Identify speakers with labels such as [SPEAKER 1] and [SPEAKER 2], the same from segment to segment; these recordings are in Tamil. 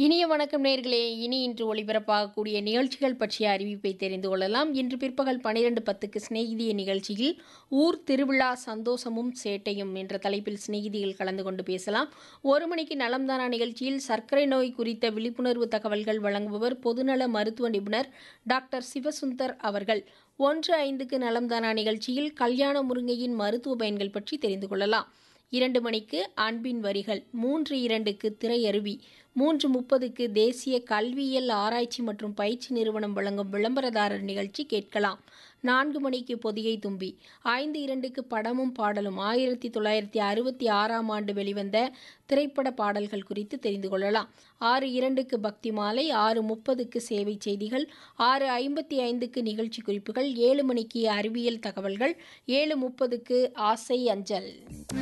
[SPEAKER 1] இனிய வணக்கம் நேர்களே இனி இன்று ஒளிபரப்பாகக்கூடிய நிகழ்ச்சிகள் பற்றிய அறிவிப்பை தெரிந்து கொள்ளலாம் இன்று பிற்பகல் பனிரெண்டு பத்துக்கு சிநேகிதிய நிகழ்ச்சியில் ஊர் திருவிழா சந்தோஷமும் சேட்டையும் என்ற தலைப்பில் சிநேகிதிகள் கலந்து கொண்டு பேசலாம் ஒரு மணிக்கு நலம்தானா நிகழ்ச்சியில் சர்க்கரை நோய் குறித்த விழிப்புணர்வு தகவல்கள் வழங்குபவர் பொதுநல மருத்துவ நிபுணர் டாக்டர் சிவசுந்தர் அவர்கள் ஒன்று ஐந்துக்கு நலம்தானா நிகழ்ச்சியில் கல்யாண முருங்கையின் மருத்துவ பயன்கள் பற்றி தெரிந்து கொள்ளலாம் இரண்டு மணிக்கு அன்பின் வரிகள் மூன்று இரண்டுக்கு திரையருவி மூன்று முப்பதுக்கு தேசிய கல்வியியல் ஆராய்ச்சி மற்றும் பயிற்சி நிறுவனம் வழங்கும் விளம்பரதாரர் நிகழ்ச்சி கேட்கலாம் நான்கு மணிக்கு பொதிகை தும்பி ஐந்து இரண்டுக்கு படமும் பாடலும் ஆயிரத்தி தொள்ளாயிரத்தி அறுபத்தி ஆறாம் ஆண்டு வெளிவந்த திரைப்பட பாடல்கள் குறித்து தெரிந்து கொள்ளலாம் ஆறு இரண்டுக்கு பக்தி மாலை ஆறு முப்பதுக்கு சேவை செய்திகள் ஆறு ஐம்பத்தி ஐந்துக்கு நிகழ்ச்சி குறிப்புகள் ஏழு மணிக்கு அறிவியல் தகவல்கள் ஏழு முப்பதுக்கு ஆசை அஞ்சல்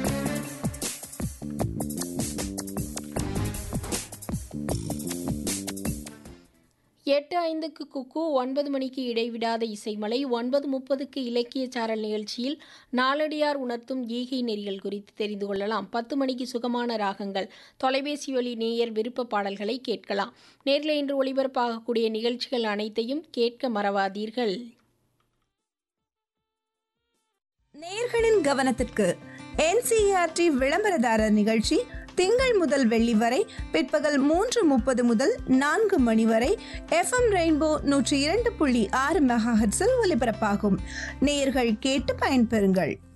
[SPEAKER 1] எட்டு ஐந்துக்கு குக்கு ஒன்பது மணிக்கு இடைவிடாத இசைமலை ஒன்பது முப்பதுக்கு இலக்கிய சாரல் நிகழ்ச்சியில் நாளடியார் உணர்த்தும் ஈகை நெறிகள் குறித்து தெரிந்து கொள்ளலாம் பத்து மணிக்கு சுகமான ராகங்கள் தொலைபேசி வழி நேயர் விருப்ப பாடல்களை கேட்கலாம் நேரில் இன்று ஒளிபரப்பாகக்கூடிய நிகழ்ச்சிகள் அனைத்தையும் கேட்க மறவாதீர்கள்
[SPEAKER 2] நேயர்களின் கவனத்திற்கு என்சிஆர்டி விளம்பரதாரர் நிகழ்ச்சி திங்கள் முதல் வெள்ளி வரை பிற்பகல் மூன்று முப்பது முதல் நான்கு மணி வரை எஃப்எம் ரெயின்போ நூற்றி இரண்டு புள்ளி ஆறு மெகாஹட்ஸில் ஒலிபரப்பாகும் நேயர்கள் கேட்டு பயன்பெறுங்கள்